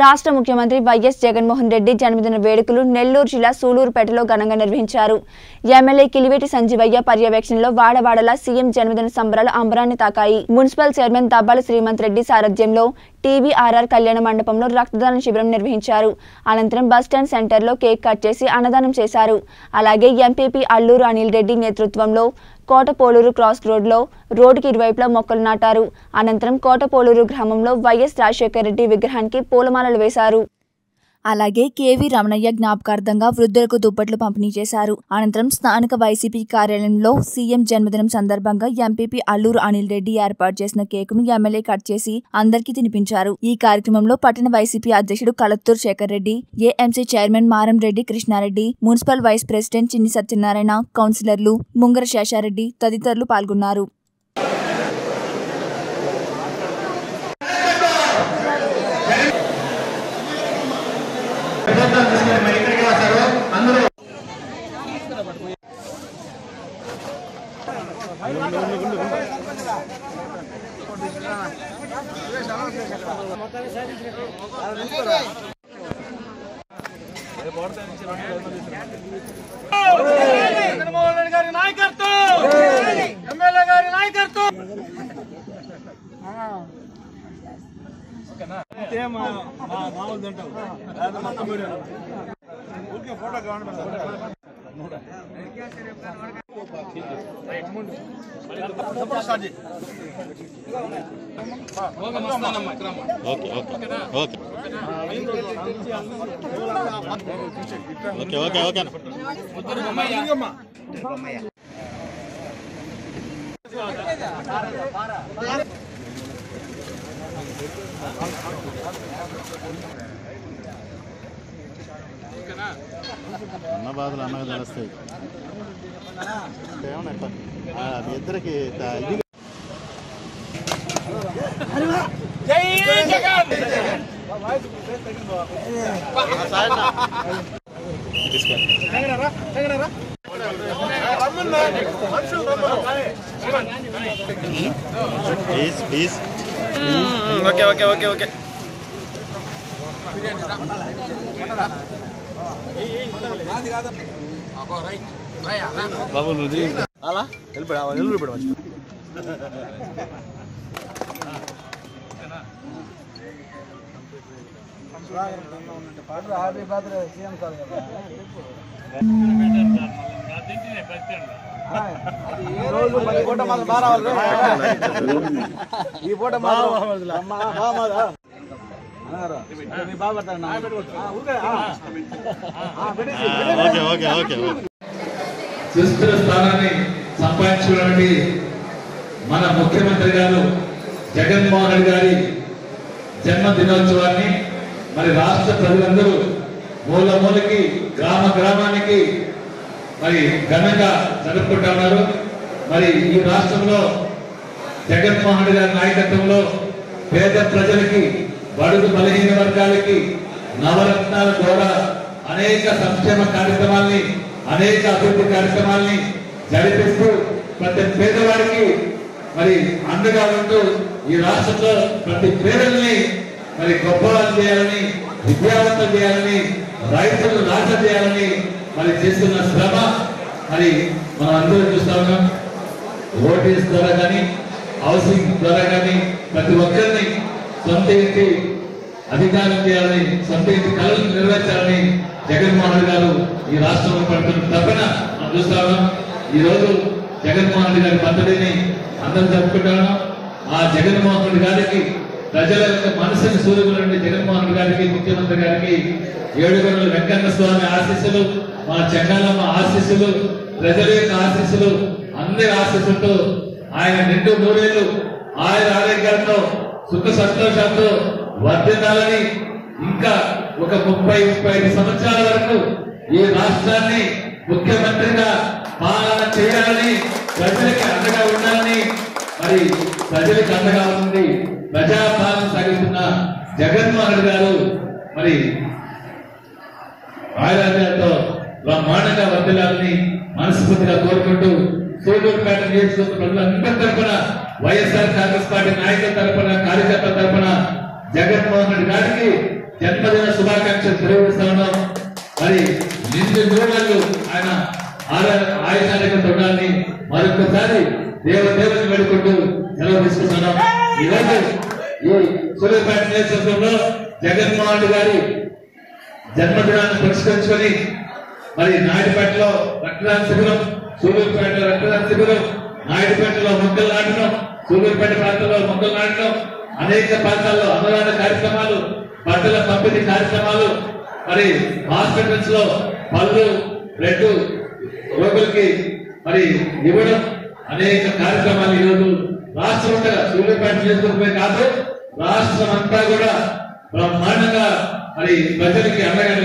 రాష్ట్ర ముఖ్యమంత్రి వైఎస్ జగన్మోహన్ రెడ్డి జన్మదిన వేడుకలు నెల్లూరు జిల్లా సూలూరుపేటలో ఘనంగా నిర్వహించారు ఎమ్మెల్యే కిలివేటి సంజీవయ్య పర్యవేక్షణలో వాడవాడలా సీఎం జన్మదిన సంబరాలు అంబరాన్ని తాకాయి మున్సిపల్ చైర్మన్ దబ్బాల శ్రీమంత్ రెడ్డి సారథ్యంలో టీవీఆర్ఆర్ కళ్యాణ మండపంలో రక్తదాన శిబిరం నిర్వహించారు అనంతరం బస్టాండ్ సెంటర్లో కేక్ కట్ చేసి అన్నదానం చేశారు అలాగే ఎంపీపీ అల్లూరు అనిల్ రెడ్డి నేతృత్వంలో కోటపోలూరు క్రాస్ రోడ్లో రోడ్డుకి ఇరువైపులా మొక్కలు నాటారు అనంతరం కోటపోలూరు గ్రామంలో వైఎస్ రాజశేఖర రెడ్డి విగ్రహానికి పూలమాలలు వేశారు అలాగే కేవీ రమణయ్య జ్ఞాపకార్థంగా వృద్ధులకు దుప్పట్లు పంపిణీ చేశారు అనంతరం స్థానిక వైసీపీ కార్యాలయంలో సీఎం జన్మదినం సందర్భంగా ఎంపీపీ అల్లూరు అనిల్ రెడ్డి ఏర్పాటు చేసిన కేకును ఎమ్మెల్యే కట్ చేసి అందరికీ తినిపించారు ఈ కార్యక్రమంలో పట్టణ వైసీపీ అధ్యక్షుడు Kalathur Sekhar Reddy AMC chairman Maram Reddy Krishnareddy municipal vice president Chinni Satyanarayana కౌన్సిలర్లు ముంగర శేషారెడ్డి తదితరులు పాల్గొన్నారు ప్రభుత్వం తీసుకొని మరి ఇక్కడికి వస్తారు అందరూ జగన్మోహన్ రెడ్డి గారి నాయకత్వం ఎమ్మెల్యే గారి నాయకత్వం okay okay okay okay okay okay అన్న. అన్న బాధలు అన్నగా తెలుస్తాయి ఏమన్నా ఎట్లా? ఆ, మీ ఇద్దరికి త- ఇది జై జగన్ తీసుకోండి please please okay okay okay okay బాబు నువ్వు అలా వెళ్ళిపోయా వెళ్ళిపోయాడు మంచి ఈ పూట మాత్రం బాగా రావాలి ఈ పూట ఓకే ఓకే ఓకే ఓకే సుస్థిర స్థానాన్ని సంపాదించుకున్నటువంటి మన ముఖ్యమంత్రి గారు జగన్మోహన్ రెడ్డి గారి జన్మ దినోత్సవాన్ని మరి రాష్ట్ర ప్రజలందరూ మూల మూలకి గ్రామ గ్రామానికి మరి ఘనంగా జరుపుకుంటా ఉన్నారు మరి ఈ రాష్ట్రంలో జగన్మోహన్ రెడ్డి గారి నాయకత్వంలో పేద ప్రజలకి బడుగు బలహీన వర్గాలకి నవరత్నాల ద్వారా అనేక సంక్షేమ కార్యక్రమాల్ని అనేక అభివృద్ధి కార్యక్రమాల్ని జరిపిస్తూ ప్రతి పేదవాడికి మరి అండగా ఉంటూ ఈ రాష్ట్రంలో ప్రతి పేదల్ని మరి గొప్పవాళ్ళు చేయాలని విద్యావంతం చేయాలని రైతులను నాశ చేయాలని మరి చేస్తున్న శ్రమ మరి మనం అందరూ చూస్తా ఉన్నాం ఓటీఎస్ ద్వారా కానీ హౌసింగ్ ద్వారా కానీ ప్రతి ఒక్కరిని సొంత ఇంటి అధికారం చేయాలని సొంత ఇంటి కళలు నెరవేర్చాలని జగన్మోహన్ రెడ్డి గారు ఈ రాష్ట్రంలో పడుతున్న తపన మనం చూస్తా ఉన్నాం ఈ రోజు జగన్మోహన్ రెడ్డి గారి బర్త్డేని అందరం జరుపుకుంటాను ఆ జగన్మోహన్ రెడ్డి గారికి ప్రజల యొక్క మనసుని సూర్యులండి జగన్మోహన్ రెడ్డి గారికి ముఖ్యమంత్రి గారికి ఏడుగొండల వెంకన్న స్వామి ఆశీస్సులు మా చెంగాలమ్మ ఆశీస్సులు ప్రజల యొక్క ఆశీస్సులు అందరి ఆశీస్సులతో ఆయన నిండు నూరేళ్లు ఆయన ఆరోగ్యాలతో సుఖ సంతోషాలతో వర్ధిల్లాలని ఇంకా ఒక ముప్పై ముప్పై ఐదు సంవత్సరాల వరకు ఈ రాష్ట్రాన్ని ముఖ్యమంత్రిగా పాలన చేయాలని ప్రజలకి అండగా ఉండాలని మరి ప్రజలకు అండగా ఉంది ప్రజాపాలన సాగిస్తున్న జగన్మోహన్ రెడ్డి గారు మరి ఆయురాజ్యాలతో బ్రహ్మాండంగా వర్దిల్లాలని మనస్ఫూర్తిగా కోరుకుంటూ సూళ్ళూరుపేట నియోజకవర్గ ప్రజలందరి తరపున వైఎస్ఆర్ కాంగ్రెస్ పార్టీ నాయకుల తరపున కార్యకర్తల తరపున జగన్మోహన్ రెడ్డి గారికి జన్మదిన శుభాకాంక్షలు తెలియజేస్తాను మరి నిండు నూనెలు ఆయన ఆయుషానికి ఉండాలని మరొకసారి దేవదేవుని వేడుకుంటూ సెలవు తీసుకుంటున్నాం ఈ రోజు ఈ సూర్యపేట నియోజకవర్గంలో జగన్మోహన్ రెడ్డి గారి జన్మదినాన్ని పురస్కరించుకొని మరి నాయుడుపేటలో రక్తదాన శిబిరం సూలూరుపేటలో రక్తదాన శిబిరం నాయుడుపేటలో మొక్కలు నాటడం సూలూరుపేట ప్రాంతంలో మొక్కలు నాటడం అనేక ప్రాంతాల్లో అన్నదాన కార్యక్రమాలు బట్టల పంపిణీ కార్యక్రమాలు మరి హాస్పిటల్స్ లో పళ్ళు బ్లడ్ రోగులకి మరి ఇవ్వడం అనేక కార్యక్రమాలు ఈరోజు రాష్ట్రం సూర్యపేట నియోజకవర్గమే కాదు రాష్ట్రం అంతా కూడా బ్రహ్మాండంగా మరి ప్రజలకి అండగా